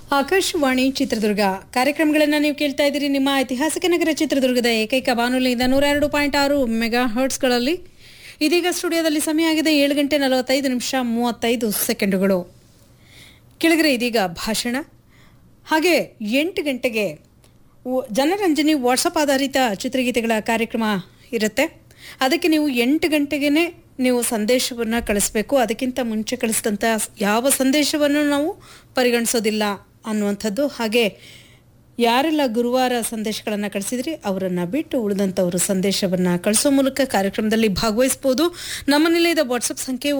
ಆಕಾಶವಾಣಿ ಚಿತ್ರದುರ್ಗ ಕಾರ್ಯಕ್ರಮಗಳನ್ನು ನೀವು ಕೇಳ್ತಾ ಇದ್ದೀರಿ ನಿಮ್ಮ ಐತಿಹಾಸಿಕ ನಗರ ಚಿತ್ರದುರ್ಗದ ಏಕೈಕ ಬಾನುಲಿಯಿಂದ ನೂರ ಎರಡು ಪಾಯಿಂಟ್ ಆರು ಮೆಗಾ ಹರ್ಟ್ಸ್ಗಳಲ್ಲಿ ಇದೀಗ ಸ್ಟುಡಿಯೋದಲ್ಲಿ ಸಮಯ ಆಗಿದೆ ಏಳು ಗಂಟೆ ನಲವತ್ತೈದು ನಿಮಿಷ ಮೂವತ್ತೈದು ಸೆಕೆಂಡುಗಳು ಕೆಳಗರೆ ಇದೀಗ ಭಾಷಣ ಹಾಗೆ ಎಂಟು ಗಂಟೆಗೆ ವ- ಜನರಂಜನಿ ವಾಟ್ಸಪ್ ಆಧಾರಿತ ಚಿತ್ರಗೀತೆಗಳ ಕಾರ್ಯಕ್ರಮ ಇರುತ್ತೆ ಅದಕ್ಕೆ ನೀವು ಎಂಟು ಗಂಟೆಗೆ ನೀವು ಸಂದೇಶವನ್ನು ಕಳಿಸ್ಬೇಕು ಅದಕ್ಕಿಂತ ಮುಂಚೆ ಕಳಿಸಿದಂಥ ಯಾವ ಸಂದೇಶವನ್ನು ನಾವು ಪರಿಗಣಿಸೋದಿಲ್ಲ ಅನ್ನುವಂಥದ್ದು ಹಾಗೆ ಯಾರೆಲ್ಲ ಗುರುವಾರ ಸಂದೇಶಗಳನ್ನು ಕಳಿಸಿದ್ರಿ ಅವರನ್ನು ಬಿಟ್ಟು ಉಳಿದಂಥವರು ಸಂದೇಶವನ್ನು ಕಳಿಸೋ ಮೂಲಕ ಕಾರ್ಯಕ್ರಮದಲ್ಲಿ ಭಾಗವಹಿಸ್ಬೋದು ನಮ್ಮ ನಿಲಯದ ವಾಟ್ಸಪ್ ಸಂಖ್ಯೆ